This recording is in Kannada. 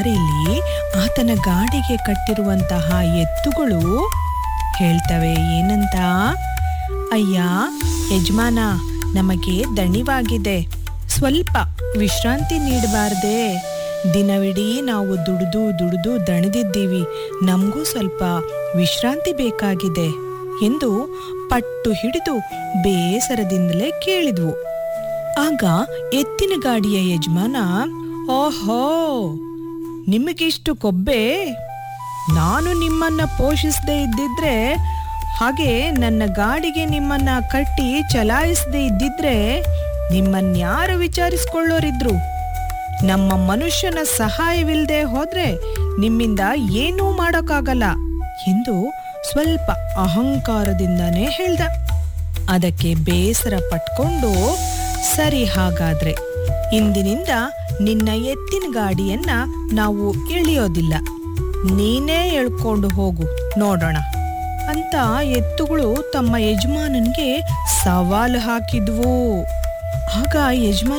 ದಾರಿಲಿ ಆತನ ಗಾಡಿಗೆ ಕಟ್ಟಿರುವಂತಹ ಎತ್ತುಗಳು ಹೇಳ್ತವೆ ಏನಂತ ಅಯ್ಯ ಯಜಮಾನ ನಮಗೆ ದಣಿವಾಗಿದೆ ಸ್ವಲ್ಪ ವಿಶ್ರಾಂತಿ ನೀಡಬಾರ್ದೆ ದಿನವಿಡೀ ನಾವು ದುಡಿದು ದುಡಿದು ದಣಿದಿದ್ದೀವಿ ನಮಗೂ ಸ್ವಲ್ಪ ವಿಶ್ರಾಂತಿ ಬೇಕಾಗಿದೆ ಎಂದು ಪಟ್ಟು ಹಿಡಿದು ಬೇಸರದಿಂದಲೇ ಕೇಳಿದ್ವು ಆಗ ಎತ್ತಿನ ಗಾಡಿಯ ಯಜಮಾನ ಓಹೋ ನಿಮಗಿಷ್ಟು ಕೊಬ್ಬೆ ನಾನು ನಿಮ್ಮನ್ನ ಪೋಷಿಸದೇ ಇದ್ದಿದ್ರೆ ಹಾಗೆ ನನ್ನ ಗಾಡಿಗೆ ನಿಮ್ಮನ್ನ ಕಟ್ಟಿ ಚಲಾಯಿಸದೇ ಇದ್ದಿದ್ರೆ ನಿಮ್ಮನ್ಯಾರು ವಿಚಾರಿಸ್ಕೊಳ್ಳೋರಿದ್ರು ನಮ್ಮ ಮನುಷ್ಯನ ಸಹಾಯವಿಲ್ಲದೆ ಹೋದ್ರೆ ನಿಮ್ಮಿಂದ ಏನೂ ಮಾಡೋಕ್ಕಾಗಲ್ಲ ಎಂದು ಸ್ವಲ್ಪ ಅಹಂಕಾರದಿಂದಾನೇ ಹೇಳ್ದ ಅದಕ್ಕೆ ಬೇಸರ ಪಟ್ಕೊಂಡು ಸರಿ ಹಾಗಾದ್ರೆ ಇಂದಿನಿಂದ ನಿನ್ನ ಎತ್ತಿನ ಗಾಡಿಯನ್ನ ನಾವು ಇಳಿಯೋದಿಲ್ಲ ನೀನೇ ಎಳ್ಕೊಂಡು ಹೋಗು ನೋಡೋಣ ಅಂತ ಎತ್ತುಗಳು ತಮ್ಮ ಯಜಮಾನನ್ಗೆ ಸವಾಲು ಹಾಕಿದ್ವು ಆಗ ಯಜಮಾನ